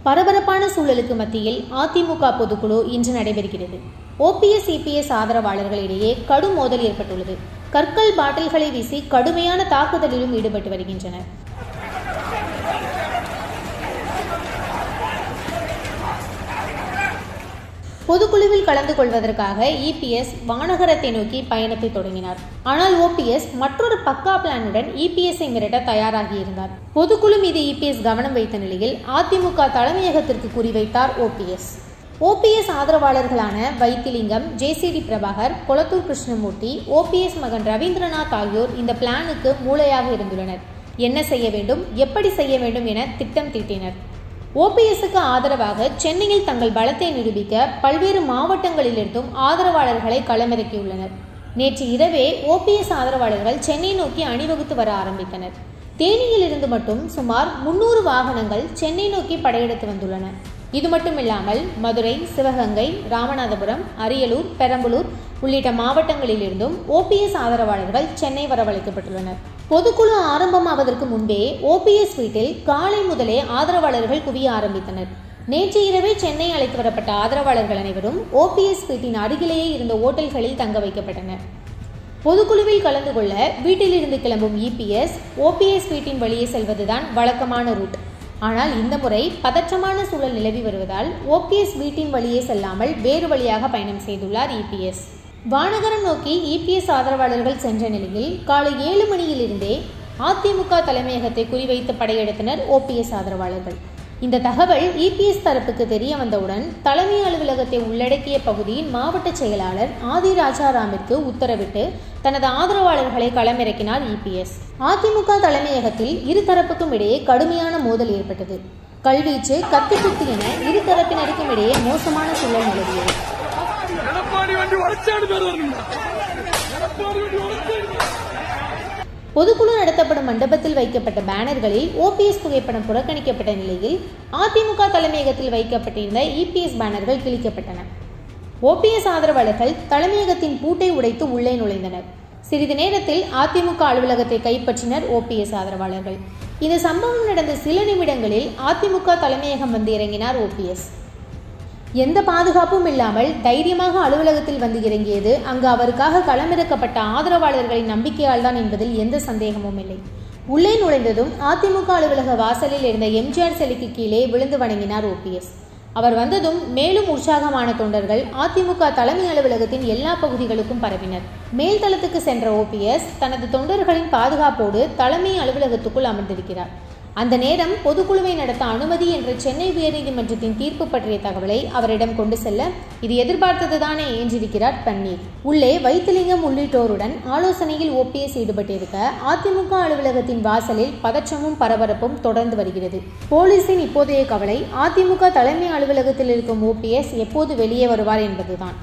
பரபரப்பான சூழலுக்கு மத்தியில் அதிமுக பொதுக்குழு இன்று நடைபெறுகிறது ஓபிஎஸ் இபிஎஸ் ஆதரவாளர்களிடையே கடும் மோதல் ஏற்பட்டுள்ளது கற்கள் பாட்டில்களை வீசி கடுமையான தாக்குதலிலும் ஈடுபட்டு வருகின்றனர் பொதுக்குழுவில் கலந்து கொள்வதற்காக இபிஎஸ் வானகரத்தை நோக்கி பயணத்தை தொடங்கினார் ஆனால் ஓபிஎஸ் மற்றொரு பக்கா பிளானுடன் இபிஎஸ்ஐ மிரட்ட தயாராகியிருந்தார் பொதுக்குழு மீது இபிஎஸ் கவனம் வைத்த நிலையில் அதிமுக தலைமையகத்திற்கு குறிவைத்தார் ஓபிஎஸ் ஓபிஎஸ் ஆதரவாளர்களான வைத்திலிங்கம் ஜேசிடி பிரபாகர் கொளத்தூர் கிருஷ்ணமூர்த்தி ஓபிஎஸ் மகன் ரவீந்திரநாத் ஆகியோர் இந்த பிளானுக்கு மூளையாக இருந்துள்ளனர் என்ன செய்ய வேண்டும் எப்படி செய்ய வேண்டும் என திட்டம் தீட்டினர் ஓபிஎஸ்க்கு ஆதரவாக சென்னையில் தங்கள் பலத்தை நிரூபிக்க பல்வேறு மாவட்டங்களிலிருந்தும் ஆதரவாளர்களை களமிறக்கியுள்ளனர் நேற்று இரவே ஓபிஎஸ் ஆதரவாளர்கள் சென்னை நோக்கி அணிவகுத்து வர ஆரம்பித்தனர் தேனியில் இருந்து மட்டும் சுமார் முன்னூறு வாகனங்கள் சென்னை நோக்கி படையெடுத்து வந்துள்ளன இது மட்டுமில்லாமல் மதுரை சிவகங்கை ராமநாதபுரம் அரியலூர் பெரம்பலூர் உள்ளிட்ட மாவட்டங்களிலிருந்தும் ஓபிஎஸ் ஆதரவாளர்கள் சென்னை வரவழைக்கப்பட்டுள்ளனர் பொதுக்குழு ஆரம்பமாவதற்கு முன்பே ஓபிஎஸ் வீட்டில் காலை முதலே ஆதரவாளர்கள் குவிய ஆரம்பித்தனர் நேற்று இரவே சென்னை அழைத்து வரப்பட்ட ஆதரவாளர்கள் அனைவரும் ஓபிஎஸ் வீட்டின் அருகிலேயே இருந்த ஓட்டல்களில் தங்க வைக்கப்பட்டனர் பொதுக்குழுவில் கலந்து கொள்ள வீட்டிலிருந்து கிளம்பும் இபிஎஸ் ஓபிஎஸ் வீட்டின் வழியே செல்வதுதான் வழக்கமான ரூட் ஆனால் இந்த முறை பதற்றமான சூழல் நிலவி வருவதால் ஓபிஎஸ் வீட்டின் வழியே செல்லாமல் வேறு வழியாக பயணம் செய்துள்ளார் இபிஎஸ் வானகரம் நோக்கி இபிஎஸ் ஆதரவாளர்கள் சென்ற நிலையில் காலை ஏழு மணியிலிருந்தே அதிமுக தலைமையகத்தை குறிவைத்து படையெடுத்தனர் ஓபிஎஸ் ஆதரவாளர்கள் இந்த தகவல் இபிஎஸ் தரப்புக்கு தெரிய வந்தவுடன் தலைமை அலுவலகத்தை உள்ளடக்கிய பகுதியின் மாவட்ட செயலாளர் ஆதி ராஜாராமிற்கு உத்தரவிட்டு தனது ஆதரவாளர்களை களமிறக்கினார் இபிஎஸ் அதிமுக தலைமையகத்தில் இரு தரப்புக்கும் இடையே கடுமையான மோதல் ஏற்பட்டது கல்வீச்சு கத்தி குத்து என இரு தரப்பினருக்கும் இடையே மோசமான சூழல் நிலவியது எடப்பாடி வண்டி உடச்சாடு பேர் வரணும்டா எடப்பாடி வண்டி உடச்சாடு பொதுக்குழு நடத்தப்படும் மண்டபத்தில் வைக்கப்பட்ட பேனர்களில் ஓபிஎஸ் புகைப்படம் புறக்கணிக்கப்பட்ட நிலையில் அதிமுக தலைமையகத்தில் வைக்கப்பட்டிருந்த இபிஎஸ் பேனர்கள் கிழிக்கப்பட்டன ஓபிஎஸ் ஆதரவாளர்கள் தலைமையகத்தின் பூட்டை உடைத்து உள்ளே நுழைந்தனர் சிறிது நேரத்தில் அதிமுக அலுவலகத்தை கைப்பற்றினர் ஓபிஎஸ் ஆதரவாளர்கள் இந்த சம்பவம் நடந்த சில நிமிடங்களில் அதிமுக தலைமையகம் வந்து இறங்கினார் ஓபிஎஸ் எந்த பாதுகாப்பும் இல்லாமல் தைரியமாக அலுவலகத்தில் வந்து இறங்கியது அங்கு அவருக்காக களமிறக்கப்பட்ட ஆதரவாளர்களின் நம்பிக்கையால் தான் என்பதில் எந்த சந்தேகமும் இல்லை உள்ளே நுழைந்ததும் அதிமுக அலுவலக வாசலில் இருந்த எம்ஜிஆர் சிலைக்கு கீழே விழுந்து வணங்கினார் ஓபிஎஸ் அவர் வந்ததும் மேலும் உற்சாகமான தொண்டர்கள் அதிமுக தலைமை அலுவலகத்தின் எல்லா பகுதிகளுக்கும் பரவினர் மேல்தளத்துக்கு சென்ற ஓபிஎஸ் தனது தொண்டர்களின் பாதுகாப்போடு தலைமை அலுவலகத்துக்குள் அமர்ந்திருக்கிறார் அந்த நேரம் பொதுக்குழுவை நடத்த அனுமதி என்ற சென்னை உயர்நீதிமன்றத்தின் தீர்ப்பு பற்றிய தகவலை அவரிடம் கொண்டு செல்ல இது எதிர்பார்த்ததுதானே என்றிருக்கிறார் பன்னீர் உள்ளே வைத்திலிங்கம் உள்ளிட்டோருடன் ஆலோசனையில் ஓபிஎஸ் ஈடுபட்டிருக்க அதிமுக அலுவலகத்தின் வாசலில் பதற்றமும் பரபரப்பும் தொடர்ந்து வருகிறது போலீசின் இப்போதைய கவலை அதிமுக தலைமை அலுவலகத்தில் இருக்கும் ஓபிஎஸ் எப்போது வெளியே வருவார் என்பதுதான்